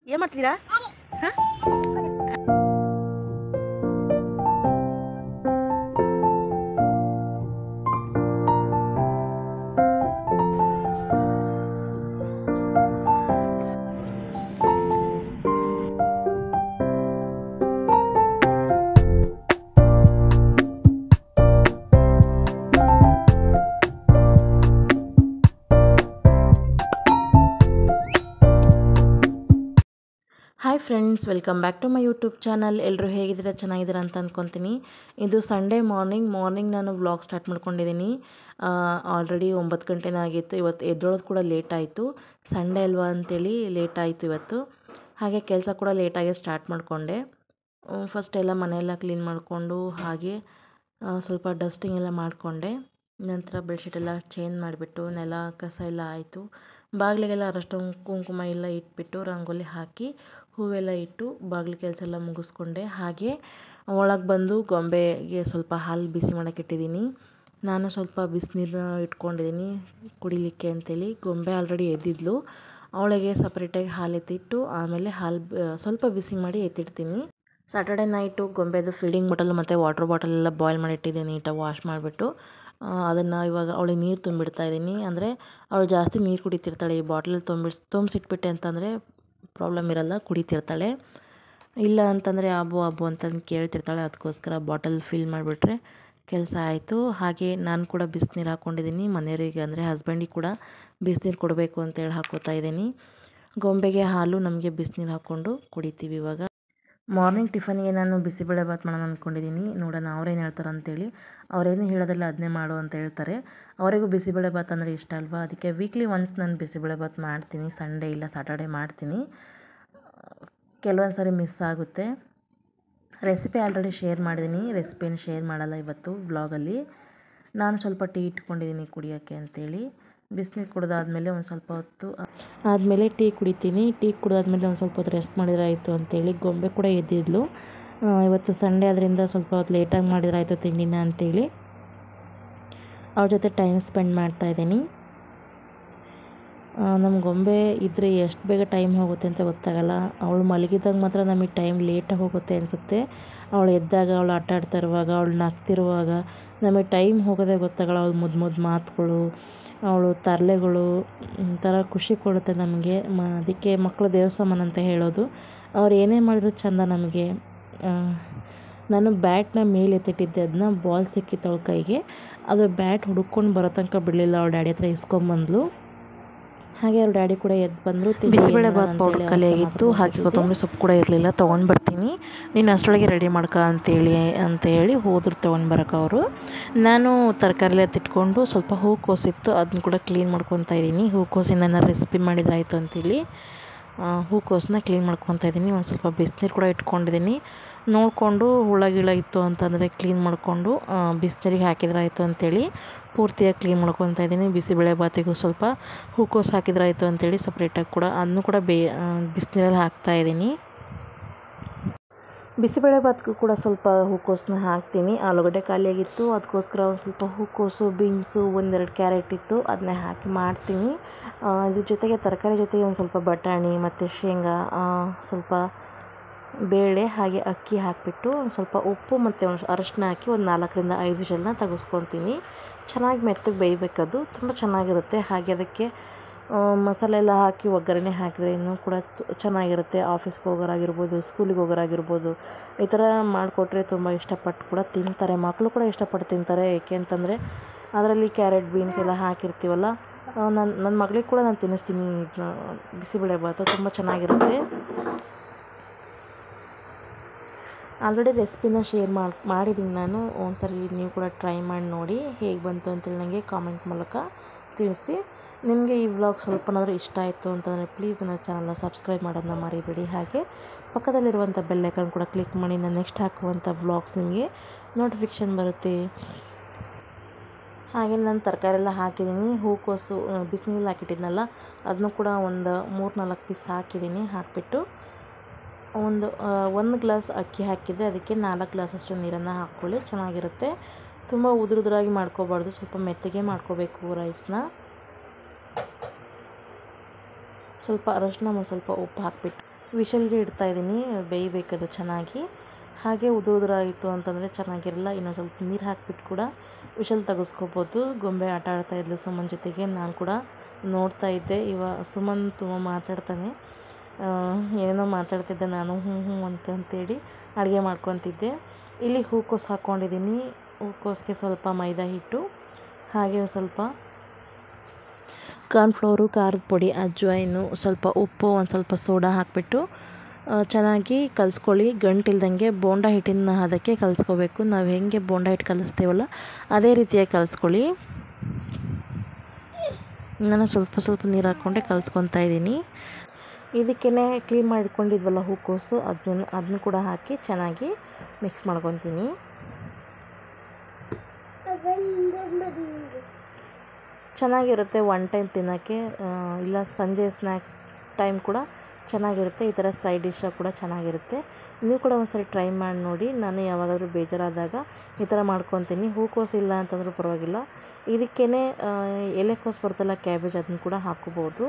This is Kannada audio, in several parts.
ಏನು ಮಾಡ್ತಿದ್ದೀರಾ ಹಾಂ hi friends welcome back to my YouTube channel ಎಲ್ಲರೂ ಹೇಗಿದ್ದೀರಾ ಚೆನ್ನಾಗಿದ್ದೀರಾ ಅಂತ ಅಂದ್ಕೊತೀನಿ ಇದು ಸಂಡೇ ಮಾರ್ನಿಂಗ್ ಮಾರ್ನಿಂಗ್ ನಾನು ವ್ಲಾಗ್ ಸ್ಟಾರ್ಟ್ ಮಾಡ್ಕೊಂಡಿದ್ದೀನಿ ಆಲ್ರೆಡಿ ಒಂಬತ್ತು ಗಂಟೆನೇ ಆಗಿತ್ತು ಇವತ್ತು ಎದ್ದೊಳೋದು ಕೂಡ ಲೇಟ್ ಆಯಿತು ಸಂಡೇ ಅಲ್ವಾ ಅಂತೇಳಿ ಲೇಟ್ ಆಯಿತು ಇವತ್ತು ಹಾಗೆ ಕೆಲಸ ಕೂಡ ಲೇಟಾಗಿ ಸ್ಟಾರ್ಟ್ ಮಾಡಿಕೊಂಡೆ ಫಸ್ಟ್ ಎಲ್ಲ ಮನೆಯೆಲ್ಲ ಕ್ಲೀನ್ ಮಾಡಿಕೊಂಡು ಹಾಗೆ ಆ, ಸ್ವಲ್ಪ ಡಸ್ಟಿಂಗ್ ಎಲ್ಲ ಮಾಡಿಕೊಂಡೆ ನಂತರ ಬೆಡ್ಶೀಟ್ ಎಲ್ಲ ಚೇಂಜ್ ಮಾಡಿಬಿಟ್ಟು ನೆಲ ಕಸ ಎಲ್ಲ ಆಯಿತು ಬಾಗಿಲಿಗೆಲ್ಲ ಅರಷ್ಟು ಕುಂಕುಮ ಎಲ್ಲ ಇಟ್ಬಿಟ್ಟು ರಂಗೋಲಿ ಹಾಕಿ ಹೂವೆಲ್ಲ ಇಟ್ಟು ಬಾಗಿಲು ಕೆಲಸ ಎಲ್ಲ ಮುಗಿಸ್ಕೊಂಡೆ ಹಾಗೆ ಒಳಗೆ ಬಂದು ಗೊಂಬೆಗೆ ಸ್ವಲ್ಪ ಹಾಲು ಬಿಸಿ ಮಾಡೋಕೆ ಇಟ್ಟಿದ್ದೀನಿ ನಾನು ಸ್ವಲ್ಪ ಬಿಸಿನೀರನ್ನ ಇಟ್ಕೊಂಡಿದ್ದೀನಿ ಕುಡಿಲಿಕ್ಕೆ ಅಂತೇಳಿ ಗೊಂಬೆ ಆಲ್ರೆಡಿ ಎದ್ದಿದ್ಲು ಅವಳಿಗೆ ಸಪ್ರೇಟಾಗಿ ಹಾಲು ಎತ್ತಿಟ್ಟು ಆಮೇಲೆ ಹಾಲು ಬ- ಸ್ವಲ್ಪ ಬಿಸಿ ಮಾಡಿ ಎತ್ತಿಡ್ತೀನಿ ಸಾಟರ್ಡೆ ನೈಟು ಗೊಂಬೆದು ಫೀಡಿಂಗ್ ಬಾಟಲ್ ಮತ್ತು ವಾಟರ್ ಬಾಟಲ್ ಎಲ್ಲ ಬಾಯ್ಲ್ ಮಾಡಿ ಇಟ್ಟಿದ್ದೀನಿ ನೀಟಾಗಿ ವಾಶ್ ಮಾಡಿಬಿಟ್ಟು ಅದನ್ನು ಇವಾಗ ಅವಳಿಗೆ ನೀರು ತುಂಬಿಡ್ತಾ ಇದ್ದೀನಿ ಅಂದರೆ ಅವಳು ಜಾಸ್ತಿ ನೀರು ಕುಡಿತಿರ್ತಾಳೆ ಈ ಬಾಟ್ಲಲ್ಲಿ ತುಂಬಿಸ್ ತುಂಬಿಸಿಟ್ಬಿಟ್ಟೆ ಅಂತಂದರೆ ಪ್ರಾಬ್ಲಮ್ ಇರಲ್ಲ ಕುಡಿತಿರ್ತಾಳೆ ಇಲ್ಲ ಅಂತಂದರೆ ಅಬ್ಬು ಅಬ್ಬು ಅಂತಂದು ಕೇಳ್ತಿರ್ತಾಳೆ ಅದಕ್ಕೋಸ್ಕರ ಬಾಟಲ್ ಫಿಲ್ ಮಾಡಿಬಿಟ್ರೆ ಕೆಲಸ ಆಯಿತು ಹಾಗೆ ನಾನು ಕೂಡ ಬಿಸಿನೀರು ಹಾಕ್ಕೊಂಡಿದ್ದೀನಿ ಮನೆಯವರಿಗೆ ಅಂದರೆ ಹಸ್ಬೆಂಡಿಗೆ ಕೂಡ ಬಿಸಿನೀರು ಕೊಡಬೇಕು ಅಂತೇಳಿ ಹಾಕೋತಾ ಇದ್ದೀನಿ ಗೊಂಬೆಗೆ ಹಾಲು ನಮಗೆ ಬಿಸಿನೀರು ಹಾಕ್ಕೊಂಡು ಕುಡಿತೀವಿ ಇವಾಗ ಮಾರ್ನಿಂಗ್ ಟಿಫನ್ಗೆ ನಾನು ಬಿಸಿಬೇಳೆ ಬಾತ್ ಮಾಡೋಣ ಅಂದ್ಕೊಂಡಿದ್ದೀನಿ ನೋಡೋಣ ಅವ್ರೇನು ಹೇಳ್ತಾರೆ ಅಂತೇಳಿ ಅವ್ರೇನು ಹೇಳೋದಿಲ್ಲ ಅದನ್ನೇ ಮಾಡು ಅಂತ ಹೇಳ್ತಾರೆ ಅವರಿಗೂ ಬಿಸಿಬೇಳೆ ಬಾತ್ ಅಂದರೆ ಇಷ್ಟ ಅಲ್ವಾ ಅದಕ್ಕೆ ವೀಕ್ಲಿ ಒನ್ಸ್ ನಾನು ಬಿಸಿಬೇಳೆ ಬಾತ್ ಮಾಡ್ತೀನಿ ಸಂಡೇ ಇಲ್ಲ ಸಾಟರ್ಡೆ ಮಾಡ್ತೀನಿ ಕೆಲವೊಂದು ಸಾರಿ ಮಿಸ್ ಆಗುತ್ತೆ ರೆಸಿಪಿ ಆಲ್ರೆಡಿ ಶೇರ್ ಮಾಡಿದ್ದೀನಿ ರೆಸಿಪಿನ ಶೇರ್ ಮಾಡಲ್ಲ ಇವತ್ತು ಬ್ಲಾಗಲ್ಲಿ ನಾನು ಸ್ವಲ್ಪ ಟೀ ಇಟ್ಕೊಂಡಿದ್ದೀನಿ ಕುಡಿಯೋಕ್ಕೆ ಅಂತೇಳಿ ಬಿಸಿನೀರು ಕುಡ್ದಾದ್ಮೇಲೆ ಒಂದು ಸ್ವಲ್ಪ ಹೊತ್ತು ಆದಮೇಲೆ ಟೀ ಕುಡಿತೀನಿ ಟೀ ಕುಡಿದಾದ್ಮೇಲೆ ಒಂದು ಸ್ವಲ್ಪ ಹೊತ್ತು ರೆಸ್ಟ್ ಮಾಡಿದ್ರೆ ಆಯಿತು ಅಂತೇಳಿ ಗೊಂಬೆ ಕೂಡ ಎದ್ದಿದ್ಲು ಆ, ಇವತ್ತು ಸಂಡೇ ಅದರಿಂದ ಸ್ವಲ್ಪ ಹೊತ್ತು ಲೇಟಾಗಿ ಮಾಡಿದ್ರೆ ಆಯಿತು ತಿಂಡಿನ ಅಂತೇಳಿ ಅವ್ರ ಜೊತೆ ಟೈಮ್ ಸ್ಪೆಂಡ್ ಮಾಡ್ತಾ ಇದ್ದೀನಿ ನಮ್ಮ ಗೊಂಬೆ ಇದ್ದರೆ ಎಷ್ಟು ಬೇಗ ಟೈಮ್ ಹೋಗುತ್ತೆ ಅಂತ ಗೊತ್ತಾಗಲ್ಲ ಅವಳು ಮಲಗಿದಾಗ ಮಾತ್ರ ನಮಗೆ ಟೈಮ್ ಲೇಟಾಗಿ ಹೋಗುತ್ತೆ ಅನಿಸುತ್ತೆ ಅವಳು ಎದ್ದಾಗ ಅವಳು ಆಟ ಆಡ್ತಾ ಇರುವಾಗ ಅವಳು ನಗ್ತಿರುವಾಗ ನಮಗೆ ಟೈಮ್ ಹೋಗೋದೇ ಗೊತ್ತಾಗಲ್ಲ ಅವಳು ಮುದ್ದು ಮುದ್ದು ಮಾತುಗಳು ಅವಳು ತರಲೆಗಳು ಒಂಥರ ಖುಷಿ ಕೊಡುತ್ತೆ ನಮಗೆ ಮ ಅದಕ್ಕೆ ಮಕ್ಕಳು ದೇವ್ರ ಸಮಾನ ಅಂತ ಹೇಳೋದು ಅವ್ರು ಏನೇ ಮಾಡಿದ್ರು ಚಂದ ನಮಗೆ ಆ, ನಾನು ಬ್ಯಾಟ್ನ ಮೇಲೆ ಎತ್ತಿಟ್ಟಿದ್ದೆ ಅದನ್ನ ಬಾಲ್ ಸಿಕ್ಕಿತ್ತು ಅವಳ ಕೈಗೆ ಅದು ಬ್ಯಾಟ್ ಹುಡುಕೊಂಡು ಬರೋ ತನಕ ಬಿಡಲಿಲ್ಲ ಅವಳ ಡ್ಯಾಡಿ ಹತ್ರ ಇಸ್ಕೊಂಬಂದ್ಲು ಹಾಗೆ ಅವ್ರ ಡ್ಯಾಡಿ ಕೂಡ ಎದ್ದು ಬಂದರು ಬಿಸಿಬೇಳೆ ಬಾತ್ ಪೌಡರ್ ಖಾಲಿಯಾಗಿತ್ತು ಹಾಗೆ ಕೊತ್ತಂಬರಿ ಸೊಪ್ಪು ಕೂಡ ಇರಲಿಲ್ಲ ತೊಗೊಂಡು ಬರ್ತೀನಿ ನೀನು ಅಷ್ಟರೊಳಗೆ ರೆಡಿ ಮಾಡ್ಕ ಅಂತೇಳಿ ಅಂತ ಹೇಳಿ ಹೋದ್ರು ತೊಗೊಂಡು ಬರೋಕೆ ಅವರು ನಾನು ತರಕಾರಿ ತಿಟ್ಕೊಂಡು ಸ್ವಲ್ಪ ಹೂಕೋಸಿತ್ತು ಅದನ್ನ ಕೂಡ ಕ್ಲೀನ್ ಮಾಡ್ಕೊತಾ ಇದ್ದೀನಿ ಹೂಕೋಸಿಂದ ನಾನು ರೆಸಿಪಿ ಮಾಡಿದ್ರಾಯ್ತು ಅಂತೇಳಿ ಆ, ಹೂಕೋಸನ್ನ ಕ್ಲೀನ್ ಮಾಡ್ಕೊತಾ ಇದ್ದೀನಿ ಒಂದು ಸ್ವಲ್ಪ ಬಿಸಿನೀರು ಕೂಡ ಇಟ್ಕೊಂಡಿದ್ದೀನಿ ನೋಡಿಕೊಂಡು ಹುಳ ಗಿಳ ಇತ್ತು ಅಂತಂದರೆ ಕ್ಲೀನ್ ಮಾಡಿಕೊಂಡು ಬಿಸಿನೀರಿಗೆ ಹಾಕಿದ್ರೆ ಆಯಿತು ಅಂತೇಳಿ ಪೂರ್ತಿಯಾಗಿ ಕ್ಲೀನ್ ಮಾಡ್ಕೊತಾ ಇದ್ದೀನಿ ಬಿಸಿಬೇಳೆ ಬಾತಿಗೂ ಸ್ವಲ್ಪ ಹೂಕೋಸು ಹಾಕಿದ್ರೆ ಆಯಿತು ಅಂತೇಳಿ ಸಪ್ರೇಟಾಗಿ ಕೂಡ ಅದನ್ನು ಕೂಡ ಬೇ ಬಿಸಿನೀರಲ್ಲಿ ಹಾಕ್ತಾ ಇದ್ದೀನಿ ಬಿಸಿಬೇಳೆ ಭಾತ್ಗೂ ಕೂಡ ಸ್ವಲ್ಪ ಹೂಕೋಸನ್ನ ಹಾಕ್ತೀನಿ ಆಲೂಗಡ್ಡೆ ಖಾಲಿಯಾಗಿತ್ತು ಅದಕ್ಕೋಸ್ಕರ ಒಂದು ಸ್ವಲ್ಪ ಹೂಕೋಸು ಬೀನ್ಸು ಒಂದೆರಡು ಕ್ಯಾರೆಟ್ ಇತ್ತು ಅದನ್ನೇ ಹಾಕಿ ಮಾಡ್ತೀನಿ ಆ, ಇದ್ರ ಜೊತೆಗೆ ತರಕಾರಿ ಜೊತೆಗೆ ಒಂದು ಸ್ವಲ್ಪ ಬಟಾಣಿ ಮತ್ತು ಶೇಂಗಾ ಆ, ಸ್ವಲ್ಪ ಬೇಳೆ ಹಾಗೆ ಅಕ್ಕಿ ಹಾಕಿಬಿಟ್ಟು ಒಂದು ಸ್ವಲ್ಪ ಉಪ್ಪು ಮತ್ತು ಒಂದು ಅರಶಿನ ಹಾಕಿ ಒಂದು ನಾಲ್ಕರಿಂದ ಐದು ವಿಷಲ್ನ ತೆಗೆಸ್ಕೊತೀನಿ ಚೆನ್ನಾಗಿ ಮೆತ್ತಗೆ ಬೇಯಬೇಕದು ತುಂಬ ಚೆನ್ನಾಗಿರುತ್ತೆ ಹಾಗೆ ಅದಕ್ಕೆ ಆ, ಮಸಾಲೆ ಎಲ್ಲ ಹಾಕಿ ಒಗ್ಗರಣೆ ಹಾಕಿದರೆ ಇನ್ನೂ ಕೂಡ ತು- ಚೆನ್ನಾಗಿರುತ್ತೆ ಆಫೀಸ್ಗೆ ಹೋಗೋರಾಗಿರ್ಬೋದು ಸ್ಕೂಲಿಗೆ ಹೋಗೋರಾಗಿರ್ಬೋದು ಈ ಥರ ಮಾಡಿಕೊಟ್ರೆ ತುಂಬ ಇಷ್ಟಪಟ್ಟು ಕೂಡ ತಿಂತಾರೆ ಮಕ್ಕಳು ಕೂಡ ಇಷ್ಟಪಟ್ಟು ತಿಂತಾರೆ ಏಕೆ ಅಂತಂದರೆ ಅದರಲ್ಲಿ ಕ್ಯಾರೆಟ್ ಬೀನ್ಸ್ ಎಲ್ಲ ಹಾಕಿರ್ತೀವಲ್ಲ ನನ್ನ ನನ್ನ ಮಗಳಿಗೆ ಕೂಡ ನಾನು ತಿನ್ನಿಸ್ತೀನಿ ಇದನ್ನ ಬಿಸಿಬೇಳೆ ಭಾತು ತುಂಬ ಚೆನ್ನಾಗಿರುತ್ತೆ ಆಲ್ರೆಡಿ ರೆಸಿಪಿನ ಶೇರ್ ಮಾಡಿ ಮಾಡಿದ್ದೀನಿ ನಾನು ಒಂದ್ಸರಿ ನೀವು ಕೂಡ ಟ್ರೈ ಮಾಡಿ ನೋಡಿ ಹೇಗೆ ಬಂತು ಅಂತೇಳಿ ನನಗೆ ಕಾಮೆಂಟ್ ಮೂಲಕ ತಿಳಿಸಿ ನಿಮಗೆ ಈ ವ್ಲಾಗ್ ಸ್ವಲ್ಪನಾದರೂ ಇಷ್ಟ ಆಯಿತು ಅಂತಂದರೆ ಪ್ಲೀಸ್ ನನ್ನ ಚಾನಲ್ನ ಸಬ್ಸ್ಕ್ರೈಬ್ ಮಾಡೋದನ್ನ ಮರಿಬೇಡಿ ಹಾಗೆ ಪಕ್ಕದಲ್ಲಿರುವಂಥ ಬೆಲ್ಲೈಕನ್ ಕೂಡ ಕ್ಲಿಕ್ ಮಾಡಿ ನಾನು ನೆಕ್ಸ್ಟ್ ಹಾಕುವಂಥ ವ್ಲಾಗ್ಸ್ ನಿಮಗೆ ನೋಟಿಫಿಕೇಷನ್ ಬರುತ್ತೆ ಹಾಗೆ ನಾನು ತರಕಾರಿ ಎಲ್ಲ ಹಾಕಿದ್ದೀನಿ ಹೂಕೋಸು ಬಿಸಿನೀರಲ್ಲಿ ಹಾಕಿಟ್ಟಿದ್ನಲ್ಲ ಅದನ್ನು ಕೂಡ ಒಂದು ಮೂರು ನಾಲ್ಕು ಪೀಸ್ ಹಾಕಿದ್ದೀನಿ ಹಾಕಿಬಿಟ್ಟು ಒಂದು ಆ, ಒಂದು ಗ್ಲಾಸ್ ಅಕ್ಕಿ ಹಾಕಿದರೆ ಅದಕ್ಕೆ ನಾಲ್ಕು ಗ್ಲಾಸಷ್ಟು ನೀರನ್ನು ಹಾಕ್ಕೊಳ್ಳಿ ಚೆನ್ನಾಗಿರುತ್ತೆ ತುಂಬ ಉದುರುದ್ರಾಗಿ ಮಾಡ್ಕೋಬಾರ್ದು ಸ್ವಲ್ಪ ಮೆತ್ತಗೆ ಮಾಡ್ಕೋಬೇಕು ರೈಸ್ನ ಸ್ವಲ್ಪ ಅರಶಿನ ಮತ್ತು ಸ್ವಲ್ಪ ಉಪ್ಪು ಹಾಕಿಬಿಟ್ಟು ವಿಷಲ್ಗೆ ಇಡ್ತಾ ಇದ್ದೀನಿ ಬೇಯಬೇಕದು ಚೆನ್ನಾಗಿ ಹಾಗೆ ಉದುರು ಉದುರಾಯಿತು ಅಂತಂದರೆ ಚೆನ್ನಾಗಿರಲ್ಲ ಇನ್ನೊಂದು ಸ್ವಲ್ಪ ನೀರು ಹಾಕಿಬಿಟ್ಟು ಕೂಡ ವಿಷಲ್ ತೆಗೆಸ್ಕೋಬೋದು ಗೊಂಬೆ ಆಟ ಆಡ್ತಾ ಇದ್ಲು ಸುಮನ್ ಜೊತೆಗೆ ನಾನು ಕೂಡ ನೋಡ್ತಾ ಇದ್ದೆ ಇವ ಸುಮನ್ ತುಂಬ ಮಾತಾಡ್ತಾನೆ ಏನೇನೋ ಮಾತಾಡ್ತಿದ್ದೆ ನಾನು ಹ್ಞೂ ಹ್ಞೂ ಅಂತ ಅಂತೇಳಿ ಅಡುಗೆ ಮಾಡ್ಕೊತಿದ್ದೆ ಇಲ್ಲಿ ಹೂಕೋಸು ಹಾಕ್ಕೊಂಡಿದ್ದೀನಿ ಹೂಕೋಸಿಗೆ ಸ್ವಲ್ಪ ಮೈದಾ ಹಿಟ್ಟು ಹಾಗೆ ಸ್ವಲ್ಪ ಕಾರ್ನ್ಫ್ಲೋರು ಖಾರದ ಪುಡಿ ಅಜ್ವಾಯಿನು ಸ್ವಲ್ಪ ಉಪ್ಪು ಒಂದು ಸ್ವಲ್ಪ ಸೋಡಾ ಹಾಕಿಬಿಟ್ಟು ಚೆನ್ನಾಗಿ ಕಲಿಸ್ಕೊಳ್ಳಿ ಗಂಟಿಲ್ದಂಗೆ ಬೋಂಡ ಹಿಟ್ಟಿನ ಅದಕ್ಕೆ ಕಲಿಸ್ಕೋಬೇಕು ನಾವು ಹೆಂಗೆ ಬೋಂಡ ಹಿಟ್ಟು ಕಲಿಸ್ತೀವಲ್ಲ ಅದೇ ರೀತಿಯಾಗಿ ಕಲಿಸ್ಕೊಳ್ಳಿ ನಾನು ಸ್ವಲ್ಪ ಸ್ವಲ್ಪ ನೀರು ಹಾಕ್ಕೊಂಡೆ ಕಲಿಸ್ಕೊತಾ ಇದ್ದೀನಿ ಇದಕ್ಕೇ ಕ್ಲೀನ್ ಮಾಡಿಕೊಂಡಿದ್ವಲ್ಲ ಹೂಕೋಸು ಅದನ್ನು ಅದನ್ನು ಕೂಡ ಹಾಕಿ ಚೆನ್ನಾಗಿ ಮಿಕ್ಸ್ ಮಾಡ್ಕೊತೀನಿ ಚೆನ್ನಾಗಿರುತ್ತೆ ಒನ್ ಟೈಮ್ ತಿನ್ನೋಕ್ಕೆ ಇಲ್ಲ ಸಂಜೆ ಸ್ನ್ಯಾಕ್ಸ್ ಟೈಮ್ ಕೂಡ ಚೆನ್ನಾಗಿರುತ್ತೆ ಈ ಥರ ಸೈಡ್ ಡಿಶ್ ಕೂಡ ಚೆನ್ನಾಗಿರುತ್ತೆ ನೀವು ಕೂಡ ಒಂದ್ಸರಿ ಟ್ರೈ ಮಾಡಿ ನೋಡಿ ನಾನು ಯಾವಾಗಾದರೂ ಬೇಜಾರಾದಾಗ ಈ ಥರ ಮಾಡ್ಕೊತೀನಿ ಹೂಕೋಸು ಇಲ್ಲ ಅಂತಂದ್ರೂ ಪರವಾಗಿಲ್ಲ ಇದಕ್ಕೇ ಎಲೆಕೋಸು ಬರುತ್ತಲ್ಲ ಕ್ಯಾಬೇಜ್ ಅದನ್ನು ಕೂಡ ಹಾಕೋಬೋದು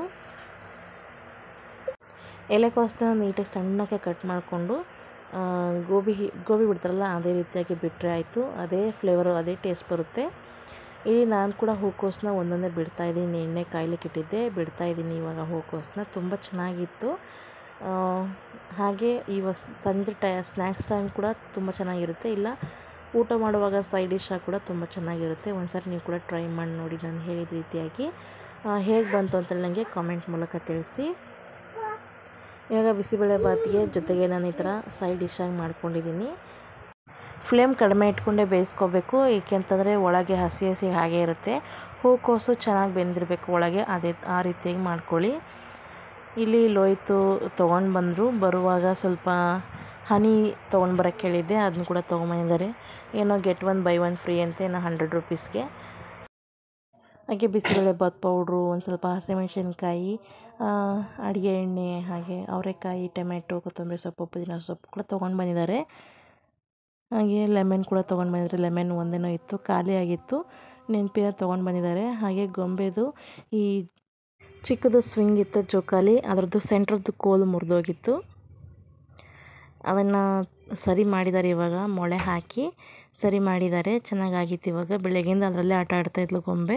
ಎಲೆಕೋಸನ್ನ ನೀಟಾಗಿ ಸಣ್ಣಕ್ಕೆ ಕಟ್ ಮಾಡಿಕೊಂಡು ಗೋಬಿ ಗೋಬಿ ಬಿಡ್ತಾರಲ್ಲ ಅದೇ ರೀತಿಯಾಗಿ ಬಿಟ್ಟರೆ ಆಯಿತು ಅದೇ ಫ್ಲೇವರು ಅದೇ ಟೇಸ್ಟ್ ಬರುತ್ತೆ ಇಲ್ಲಿ ನಾನು ಕೂಡ ಹೂಕೋಸನ್ನ ಒಂದೊಂದೇ ಬಿಡ್ತಾ ಇದ್ದೀನಿ ಎಣ್ಣೆ ಕಾಯ್ಲಿಕ್ಕೆ ಇಟ್ಟಿದ್ದೆ ಬಿಡ್ತಾ ಇದ್ದೀನಿ ಇವಾಗ ಹೂಕೋಸನ್ನ ತುಂಬ ಚೆನ್ನಾಗಿತ್ತು ಹಾಗೆ ಇವಾಗ ಸಂಜೆ ಟೈ ಸ್ನ್ಯಾಕ್ಸ್ ಟೈಮ್ ಕೂಡ ತುಂಬ ಚೆನ್ನಾಗಿರುತ್ತೆ ಇಲ್ಲ ಊಟ ಮಾಡುವಾಗ ಸೈಡ್ ಡಿಶ್ ಕೂಡ ತುಂಬ ಚೆನ್ನಾಗಿರುತ್ತೆ ಒಂದ್ಸರಿ ನೀವು ಕೂಡ ಟ್ರೈ ಮಾಡಿ ನೋಡಿ ನಾನು ಹೇಳಿದ ರೀತಿಯಾಗಿ ಹೇಗೆ ಬಂತು ಅಂತೇಳಿ ನನಗೆ ಕಾಮೆಂಟ್ ಮೂಲಕ ತಿಳಿಸಿ ಇವಾಗ ಬಿಸಿಬೇಳೆ ಬಾತಿಗೆ ಜೊತೆಗೆ ನಾನು ಈ ಥರ ಸೈಡ್ ಡಿಶ್ಶಾಗಿ ಮಾಡ್ಕೊಂಡಿದ್ದೀನಿ ಫ್ಲೇಮ್ ಕಡಿಮೆ ಇಟ್ಕೊಂಡೇ ಬೇಯಿಸ್ಕೋಬೇಕು ಏಕೆಂತಂದರೆ ಒಳಗೆ ಹಸಿ ಹಸಿ ಹಾಗೆ ಇರುತ್ತೆ ಹೂಕೋಸು ಚೆನ್ನಾಗಿ ಬೆಂದಿರಬೇಕು ಒಳಗೆ ಅದೇ ಆ ರೀತಿಯಾಗಿ ಮಾಡ್ಕೊಳ್ಳಿ ಇಲ್ಲಿ ಲೋಯ್ತು ತೊಗೊಂಡು ಬಂದರು ಬರುವಾಗ ಸ್ವಲ್ಪ ಹನಿ ತೊಗೊಂಡು ಬರೋಕ್ಕೆ ಹೇಳಿದ್ದೆ ಅದನ್ನು ಕೂಡ ತೊಗೊಂಬಂದಿದ್ದಾರೆ ಏನೋ get one buy one free ಅಂತ ಏನೋ ಹಂಡ್ರೆಡ್ ರುಪೀಸ್ಗೆ ಹಾಗೆ ಬಿಸಿಬೇಳೆ ಬಾತ್ ಪೌಡ್ರು ಒಂದು ಸ್ವಲ್ಪ ಹಸಿಮೆಣಸಿನ್ಕಾಯಿ ಅಡುಗೆ ಎಣ್ಣೆ ಹಾಗೆ ಅವರೆಕಾಯಿ ಟೊಮೆಟೊ ಕೊತ್ತಂಬರಿ ಸೊಪ್ಪು ಪುದೀನ ಸೊಪ್ಪು ಕೂಡ ತೊಗೊಂಡು ಬಂದಿದ್ದಾರೆ ಹಾಗೆ ಲೆಮನ್ ಕೂಡ ತೊಗೊಂಡು ಬಂದಿದ್ದಾರೆ ಲೆಮನ್ ಒಂದೇನೋ ಇತ್ತು ಖಾಲಿ ಆಗಿತ್ತು ನೆನಪಿನ ತೊಗೊಂಡು ಬಂದಿದ್ದಾರೆ ಹಾಗೆ ಗೊಂಬೆದು ಈ ಚಿಕ್ಕದು ಸ್ವಿಂಗ್ ಇತ್ತು ಜೋಕಾಲಿ ಅದರದ್ದು ಸೆಂಟ್ರದ್ದು ಕೋಲು ಮುರಿದೋಗಿತ್ತು ಅದನ್ನು ಸರಿ ಮಾಡಿದ್ದಾರೆ ಇವಾಗ ಮೊಳೆ ಹಾಕಿ ಸರಿ ಮಾಡಿದ್ದಾರೆ ಚೆನ್ನಾಗಾಗಿತ್ತು ಇವಾಗ ಬೆಳಗ್ಗೆಯಿಂದ ಅದರಲ್ಲೇ ಆಟ ಆಡ್ತಾಯಿದ್ಲು ಗೊಂಬೆ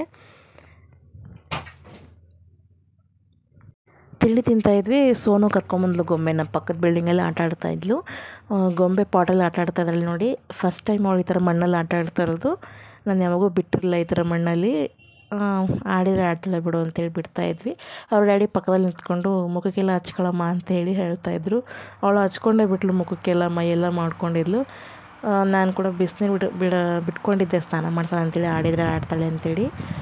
ತಿಂಡಿ ತಿಂತಾಯಿದ್ವಿ ಸೋನು ಕರ್ಕೊಂಬಂದ್ಲು ಗೊಂಬೆನ ಪಕ್ಕದ ಬಿಲ್ಡಿಂಗಲ್ಲಿ ಆಟ ಆಡ್ತಾಯಿದ್ಲು ಗೊಂಬೆ ಪಾಟಲ್ಲಿ ಆಟ ಆಡ್ತಾ ಇದ್ರಲ್ಲಿ ನೋಡಿ ಫಸ್ಟ್ ಟೈಮ್ ಅವಳು ಈ ಥರ ಮಣ್ಣಲ್ಲಿ ಆಟ ಆಡ್ತಾ ಇರೋದು ನಾನು ಯಾವಾಗೂ ಬಿಟ್ಟಿರಲಿಲ್ಲ ಈ ಥರ ಮಣ್ಣಲ್ಲಿ ಆಡಿದರೆ ಆಡ್ತಾಳೆ ಬಿಡು ಅಂತೇಳಿ ಬಿಡ್ತಾಯಿದ್ವಿ ಅವ್ರ ಡ್ಯಾಡಿ ಪಕ್ಕದಲ್ಲಿ ನಿಂತ್ಕೊಂಡು ಮುಖಕ್ಕೆಲ್ಲ ಹಚ್ಕೊಳಮ್ಮ ಅಂತೇಳಿ ಹೇಳ್ತಾಯಿದ್ರು ಅವಳು ಹಚ್ಕೊಂಡೇ ಬಿಟ್ಲು ಮುಖಕ್ಕೆಲ್ಲ ಮೈಯೆಲ್ಲ ಮಾಡ್ಕೊಂಡಿದ್ಲು ನಾನು ಕೂಡ ಬಿಸಿನೀರು ಬಿಡು ಬಿಡ ಬಿಟ್ಕೊಂಡಿದ್ದೆ ಸ್ನಾನ ಮಾಡ್ತಾಳೆ ಅಂತೇಳಿ ಆಡಿದರೆ ಆಡ್ತಾಳೆ ಅಂತೇಳಿ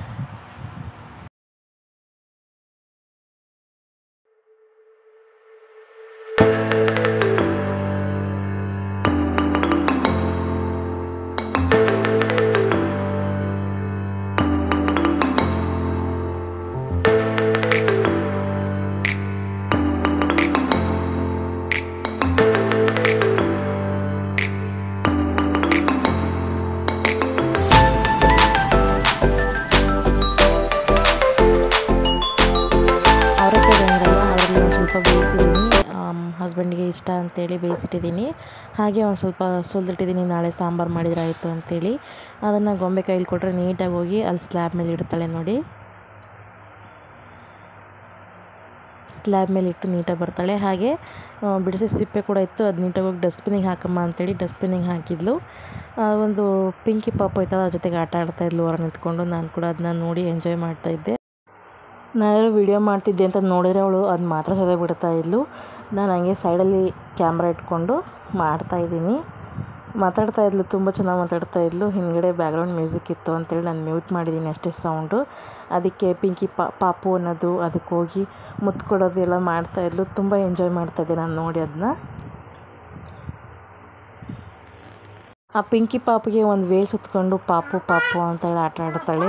ಅವರೆಕಾಯಿ ಬಂದಿರಲ್ಲ ಅದರಲ್ಲಿ ಒಂದು ಸ್ವಲ್ಪ ಬೇಯಿಸಿದ್ದೀನಿ ಹಸ್ಬೆಂಡಿಗೆ ಇಷ್ಟ ಅಂತೇಳಿ ಬೇಯಿಸಿಟ್ಟಿದ್ದೀನಿ ಹಾಗೆ ಒಂದು ಸ್ವಲ್ಪ ಸುಲಿದಿಟ್ಟಿದ್ದೀನಿ ನಾಳೆ ಸಾಂಬಾರು ಮಾಡಿದ್ರೆ ಆಯಿತು ಅಂತೇಳಿ ಅದನ್ನು ಗೊಂಬೆ ಕೈಲಿ ಕೊಟ್ಟರೆ ನೀಟಾಗಿ ಹೋಗಿ ಅಲ್ಲಿ ಸ್ಲ್ಯಾಬ್ ಮೇಲೆ ಇಡ್ತಾಳೆ ನೋಡಿ ಸ್ಲ್ಯಾಬ್ ಮೇಲೆ ಇಟ್ಟು ನೀಟಾಗಿ ಬರ್ತಾಳೆ ಹಾಗೆ ಬಿಡಿಸಿ ಸಿಪ್ಪೆ ಕೂಡ ಇತ್ತು ಅದು ನೀಟಾಗಿ ಹೋಗಿ ಡಸ್ಟ್ಬಿನಿಗೆ ಹಾಕಮ್ಮ ಅಂತೇಳಿ ಡಸ್ಟ್ಬಿನಿಗೆ ಹಾಕಿದ್ಲು ಒಂದು ಪಿಂಕಿ ಪಾಪು ಇತ್ತಲ್ಲ ಅದ್ರ ಜೊತೆಗೆ ಆಟ ಆಡ್ತಾಯಿದ್ಲು ಹೊರ ನಿಂತ್ಕೊಂಡು ನಾನು ಕೂಡ ಅದನ್ನ ನೋಡಿ ಎಂಜಾಯ್ ಮಾಡ್ತಾಯಿದ್ದೆ ನಾನೇನೋ ವೀಡಿಯೋ ಮಾಡ್ತಿದ್ದೆ ಅಂತ ನೋಡಿದರೆ ಅವಳು ಅದು ಮಾತ್ರ ಸದೆ ಬಿಡ್ತಾ ಇದ್ಲು ನಾನು ಹಂಗೆ ಸೈಡಲ್ಲಿ ಕ್ಯಾಮ್ರಾ ಇಟ್ಕೊಂಡು ಮಾಡ್ತಾಯಿದ್ದೀನಿ ಮಾತಾಡ್ತಾ ಇದ್ಲು ತುಂಬ ಚೆನ್ನಾಗಿ ಮಾತಾಡ್ತಾ ಇದ್ಲು ಹಿಂದ್ಗಡೆ ಬ್ಯಾಕ್ಗ್ರೌಂಡ್ ಮ್ಯೂಸಿಕ್ ಇತ್ತು ಅಂತೇಳಿ ನಾನು ಮ್ಯೂಟ್ ಮಾಡಿದ್ದೀನಿ ಅಷ್ಟೇ ಸೌಂಡು ಅದಕ್ಕೆ ಪಿಂಕಿ ಪಾ ಪಾಪು ಅನ್ನೋದು ಅದಕ್ಕೆ ಹೋಗಿ ಮುತ್ತು ಕೊಡೋದು ಎಲ್ಲ ಮಾಡ್ತಾಯಿದ್ಲು ತುಂಬ ಎಂಜಾಯ್ ಮಾಡ್ತಾಯಿದ್ದೆ ನಾನು ನೋಡಿ ಅದನ್ನ ಆ ಪಿಂಕಿ ಪಾಪಿಗೆ ಒಂದು ವೇಲ್ ಸುತ್ಕೊಂಡು ಪಾಪು ಪಾಪು ಅಂತೇಳಿ ಆಟ ಆಡ್ತಾಳೆ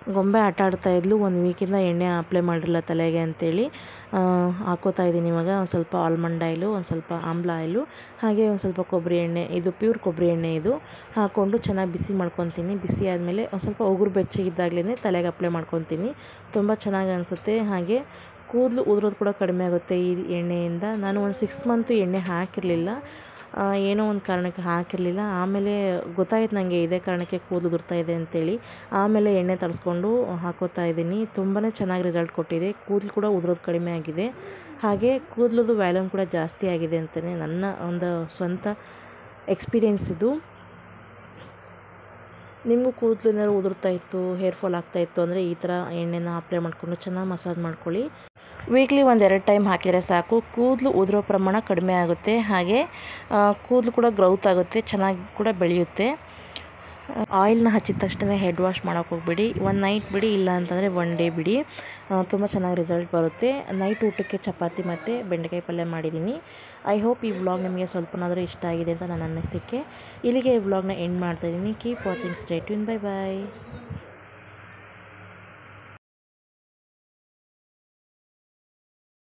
ಗೊಂಬೆ ಆಟ ಆಡ್ತಾ ಇದ್ಲು ಒಂದು ವೀಕಿಂದ ಎಣ್ಣೆ ಅಪ್ಲೈ ಮಾಡಿರಲ್ಲ ತಲೆಗೆ ಅಂತೇಳಿ ಆ, ಹಾಕೋತಾ ಇದ್ದೀನಿ ಇವಾಗ ಒಂದು ಸ್ವಲ್ಪ ಆಲ್ಮಂಡ್ ಆಯಿಲು ಒಂದು ಸ್ವಲ್ಪ ಆಮ್ಲ ಆಯಿಲು ಹಾಗೆ ಒಂದು ಸ್ವಲ್ಪ ಕೊಬ್ಬರಿ ಎಣ್ಣೆ ಇದು ಪ್ಯೂರ್ ಕೊಬ್ಬರಿ ಎಣ್ಣೆ ಇದು ಹಾಕ್ಕೊಂಡು ಚೆನ್ನಾಗಿ ಬಿಸಿ ಮಾಡ್ಕೊತೀನಿ ಬಿಸಿ ಆದಮೇಲೆ ಒಂದು ಸ್ವಲ್ಪ ಉಗುರು ಬೆಚ್ಚಗಿದ್ದಾಗಲೇ ತಲೆಗೆ ಅಪ್ಲೈ ಮಾಡ್ಕೊತೀನಿ ತುಂಬ ಚೆನ್ನಾಗಿ ಅನಿಸುತ್ತೆ ಹಾಗೆ ಕೂದಲು ಉದುರೋದು ಕೂಡ ಕಡಿಮೆ ಆಗುತ್ತೆ ಈ ಎಣ್ಣೆಯಿಂದ ನಾನು ಒಂದು ಸಿಕ್ಸ್ ಮಂತು ಎಣ್ಣೆ ಹಾಕಿರಲಿಲ್ಲ ಆ, ಏನೋ ಒಂದು ಕಾರಣಕ್ಕೆ ಹಾಕಿರಲಿಲ್ಲ ಆಮೇಲೆ ಗೊತ್ತಾಯ್ತು ನನಗೆ ಇದೇ ಕಾರಣಕ್ಕೆ ಕೂದಲು ಉದುರ್ತಾ ಇದೆ ಅಂತೇಳಿ ಆಮೇಲೆ ಎಣ್ಣೆ ತರಿಸ್ಕೊಂಡು ಹಾಕೋತಾ ಇದ್ದೀನಿ ತುಂಬಾ ಚೆನ್ನಾಗಿ ರಿಸಲ್ಟ್ ಕೊಟ್ಟಿದೆ ಕೂದಲು ಕೂಡ ಉದುರೋದು ಕಡಿಮೆ ಆಗಿದೆ ಹಾಗೆ ಕೂದಲದು ವ್ಯಾಲ್ಯೂಮ್ ಕೂಡ ಜಾಸ್ತಿ ಆಗಿದೆ ಅಂತಲೇ ನನ್ನ ಒಂದು ಸ್ವಂತ ಎಕ್ಸ್ಪೀರಿಯೆನ್ಸ್ ಇದು ನಿಮಗೂ ಕೂದಲು ಏನಾದ್ರು ಉದುರ್ತಾ ಇತ್ತು ಹೇರ್ ಫಾಲ್ ಆಗ್ತಾ ಇತ್ತು ಅಂದರೆ ಈ ಥರ ಎಣ್ಣೆನ ಅಪ್ಲೈ ಮಾಡಿಕೊಂಡು ಚೆನ್ನಾಗಿ ಮಸಾಜ್ ಮಾಡ್ಕೊಳ್ಳಿ ವೀಕ್ಲಿ ಒಂದೆರಡು ಟೈಮ್ ಹಾಕಿದರೆ ಸಾಕು ಕೂದಲು ಉದುರೋ ಪ್ರಮಾಣ ಕಡಿಮೆ ಆಗುತ್ತೆ ಹಾಗೆ ಆ, ಕೂದಲು ಕೂಡ ಗ್ರೌತ್ ಆಗುತ್ತೆ ಚೆನ್ನಾಗಿ ಕೂಡ ಬೆಳೆಯುತ್ತೆ ಆಯಿಲ್ನ ಹಚ್ಚಿದ ತಕ್ಷಣ ಹೆಡ್ ವಾಶ್ ಮಾಡೋಕೆ ಹೋಗ್ಬಿಡಿ ಒಂದು ನೈಟ್ ಬಿಡಿ ಇಲ್ಲ ಅಂತಂದರೆ ಒನ್ ಡೇ ಬಿಡಿ ತುಂಬ ಚೆನ್ನಾಗಿ ರಿಸಲ್ಟ್ ಬರುತ್ತೆ ನೈಟ್ ಊಟಕ್ಕೆ ಚಪಾತಿ ಮತ್ತು ಬೆಂಡೆಕಾಯಿ ಪಲ್ಯ ಮಾಡಿದ್ದೀನಿ ಐ ಹೋಪ್ ಈ ವ್ಲಾಗ್ ನಿಮಗೆ ಸ್ವಲ್ಪನಾದರೂ ಇಷ್ಟ ಆಗಿದೆ ಅಂತ ನನ್ನ ಅನಿಸಿಕೆ ಇಲ್ಲಿಗೆ ಈ ವ್ಲಾಗ್ನ ಎಂಡ್ ಮಾಡ್ತಾಯಿದ್ದೀನಿ ಕೀಪ್ ವಾಚಿಂಗ್ ಸ್ಟೇಟ್ ಇನ್ ಬೈ ಬಾಯ್